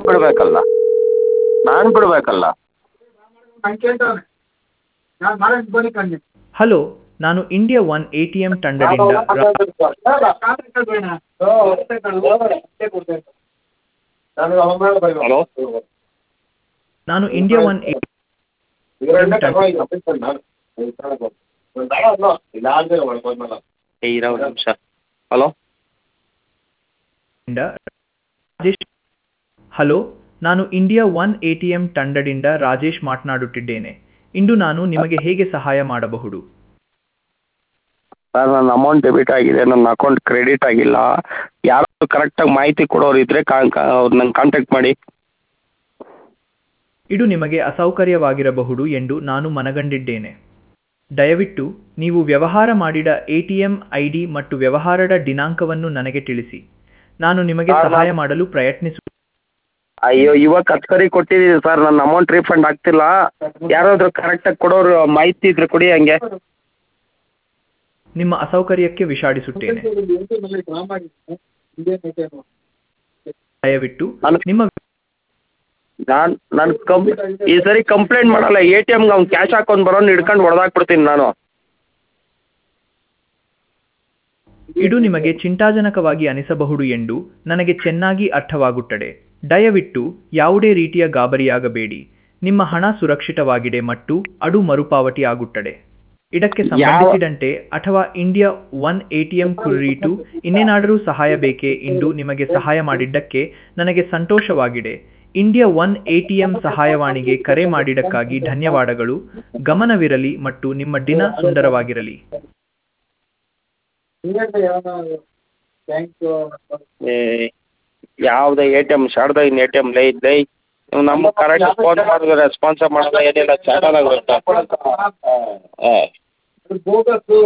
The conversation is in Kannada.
ಬಿಡಬೇಕಲ್ಲ ನಾನು ಬಿಡಬೇಕಲ್ಲ ಹಲೋ ನಾನು India one A T M ತಂಡದಿಂದ ರಾ- ಹಲೋ ನಾನು ಇಂಡಿಯಾ ಒನ್ ಎ ಏ ಇರೋ ಒಂದು ನಿಮಿಷ ಹಲೋ ಇಂದ ರಾಜೇಶ್ ಹಲೋ ನಾನು India one A T M ತಂಡದಿಂದ ರಾಜೇಶ್ ಮಾತನಾಡುತ್ತಿದ್ದೇನೆ ಇಂದು ನಾನು ನಿಮಗೆ ಹೇಗೆ ಸಹಾಯ ಮಾಡಬಹುದು ಸರ್ ನನ್ನ ಅಮೌಂಟ್ ಡೆಬಿಟ್ ಆಗಿದೆ ನನ್ನ ಅಕೌಂಟ್ ಕ್ರೆಡಿಟ್ ಆಗಿಲ್ಲ ಯಾರಾದರೂ ಕರೆಕ್ಟಾಗಿ ಮಾಹಿತಿ ಕೊಡೋರು ಇದ್ದರೆ ನಂಗೆ ಕಾಂಟ್ಯಾಕ್ಟ್ ಮಾಡಿ ಇದು ನಿಮಗೆ ಅಸೌಕರ್ಯವಾಗಿರಬಹುದು ಎಂದು ನಾನು ಮನಗಂಡಿದ್ದೇನೆ ದಯವಿಟ್ಟು ನೀವು ವ್ಯವಹಾರ ಮಾಡಿದ A T M I D ಮತ್ತು ವ್ಯವಹಾರದ ದಿನಾಂಕವನ್ನು ನನಗೆ ತಿಳಿಸಿ ನಾನು ನಿಮಗೆ ಸರ್, ಸಹಾಯ ನಾನು- ಮಾಡಲು ಪ್ರಯತ್ನಿಸು ಅಯ್ಯೋ ಇವಾಗ ಕತ್ಕರಿ ಕೊಟ್ಟಿದ್ದೀನಿ ಸರ್ ನನ್ನ ಅಮೌಂಟ್ ರೀಫಂಡ್ ಆಗ್ತಿಲ್ಲ ಯಾರಾದರೂ ಕರೆಕ್ಟಾಗಿ ಕೊಡೋರು ಮಾಹಿತಿ ಇದ್ರೆ ಕೊಡಿ ಹಂಗೆ ನಿಮ್ಮ ಅಸೌಕರ್ಯಕ್ಕೆ ವಿಷಾಡಿಸುತ್ತೇನೆ ದಯವಿಟ್ಟು ನಾನು- ನಿಮ್ಮ ನಾನು ನಾನು ಕಂ ಈ ಸರಿ ಕಂಪ್ಲೇಂಟ್ ಮಾಡಲ್ಲ ಎ ಟಿ ಎಮ್ಗೆ ಅವ್ನು ಕ್ಯಾಶ್ ಹಾಕೊಂಡು ಬರೋನು ಹಿಡ್ಕೊಂಡು ಹೊಡೆದಾಕ್ಬಿಡ್ತೀನಿ ನಾನು ಇದು ನಿಮಗೆ ಚಿಂತಾಜನಕವಾಗಿ ಅನಿಸಬಹುದು ಎಂದು ನನಗೆ ಚೆನ್ನಾಗಿ ಅರ್ಥವಾಗುತ್ತದೆ ದಯವಿಟ್ಟು ಯಾವುದೇ ರೀತಿಯ ಗಾಬರಿಯಾಗಬೇಡಿ ನಿಮ್ಮ ಹಣ ಸುರಕ್ಷಿತವಾಗಿದೆ ಮತ್ತು ಅದು ಮರುಪಾವತಿ ಆಗುತ್ತದೆ ಇದಕ್ಕೆ ಸಂಬಂಧಿಸಿದಂತೆ ಅಥವಾ ಇಂಡಿಯಾ ಒನ್ ಎಟಿಎಂ ಕುರಿತು ಇನ್ನೇನಾದರೂ ಸಹಾಯ ಬೇಕೇ ಎಂದು ನಿಮಗೆ ಸಹಾಯ ಮಾಡಿದ್ದಕ್ಕೆ ನನಗೆ ಸಂತೋಷವಾಗಿದೆ ಇಂಡಿಯಾ ಒನ್ ಎಟಿಎಂ ಸಹಾಯವಾಣಿಗೆ ಕರೆ ಮಾಡಿದ್ದಕ್ಕಾಗಿ ಧನ್ಯವಾದಗಳು ಗಮನವಿರಲಿ ಮತ್ತು ನಿಮ್ಮ ದಿನ ಸುಂದರವಾಗಿರಲಿ ಏ ಯಾವುದೇ ಎ ಟಿ ಎಮ್ ಶಾರದಾ ಇನ್ ಎ ಟಿ ಎಮ್ ಲೈ ಲೈ ನೀವು ನಮ್ಗೆ ಕರೆಕ್ಟ್ ಫೋನ್ ಮಾಡಿದ್ರೆ ರೆಸ್ಪಾನ್ಸೇ ಮಾಡಲ್ಲ ಏನಿಲ್ಲ ಚಾನಲ್ ಆಗುತ್ತೆ ಹಾಂ